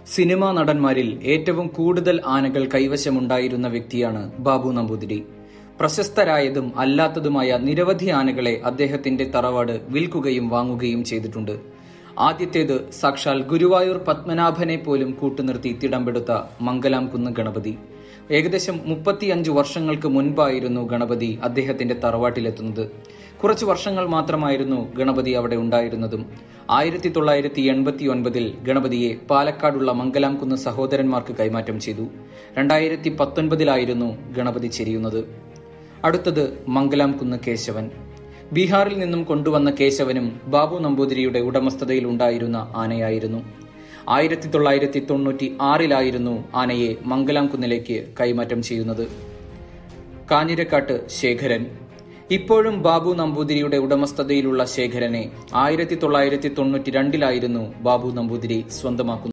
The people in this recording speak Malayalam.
സിനിമാ നടന്മാരിൽ ഏറ്റവും കൂടുതൽ ആനകൾ കൈവശമുണ്ടായിരുന്ന വ്യക്തിയാണ് ബാബു നമ്പൂതിരി പ്രശസ്തരായതും അല്ലാത്തതുമായ നിരവധി ആനകളെ അദ്ദേഹത്തിന്റെ തറവാട് വിൽക്കുകയും വാങ്ങുകയും ചെയ്തിട്ടുണ്ട് ആദ്യത്തേത് സാക്ഷാൽ ഗുരുവായൂർ പത്മനാഭനെ പോലും കൂട്ടുനിർത്തി തിടമ്പെടുത്ത മംഗലാം കുന്ന് ഗണപതി ഏകദേശം മുപ്പത്തിയഞ്ചു വർഷങ്ങൾക്ക് മുൻപായിരുന്നു ഗണപതി അദ്ദേഹത്തിന്റെ തറവാട്ടിലെത്തുന്നത് കുറച്ചു വർഷങ്ങൾ മാത്രമായിരുന്നു ഗണപതി അവിടെ ഉണ്ടായിരുന്നതും ആയിരത്തി തൊള്ളായിരത്തി എൺപത്തി ഒൻപതിൽ ഗണപതിയെ പാലക്കാടുള്ള മംഗലാംകുന്ന് സഹോദരന്മാർക്ക് കൈമാറ്റം ചെയ്തു രണ്ടായിരത്തി പത്തൊൻപതിലായിരുന്നു ഗണപതി ചെരിയുന്നത് അടുത്തത് മംഗലാംകുന്ന് കേശവൻ ബീഹാറിൽ നിന്നും കൊണ്ടുവന്ന കേശവനും ബാബു നമ്പൂതിരിയുടെ ഉടമസ്ഥതയിൽ ഉണ്ടായിരുന്ന ആനയായിരുന്നു ആയിരത്തി തൊള്ളായിരത്തി തൊണ്ണൂറ്റി ആറിലായിരുന്നു ആനയെ മംഗലാംകുന്നിലേക്ക് കൈമാറ്റം ചെയ്യുന്നത് കാഞ്ഞിരക്കാട്ട് ശേഖരൻ ഇപ്പോഴും ബാബു നമ്പൂതിരിയുടെ ഉടമസ്ഥതയിലുള്ള ശേഖരനെ ആയിരത്തി തൊള്ളായിരത്തി തൊണ്ണൂറ്റി രണ്ടിലായിരുന്നു ബാബു നമ്പൂതിരി സ്വന്തമാക്കുന്നത്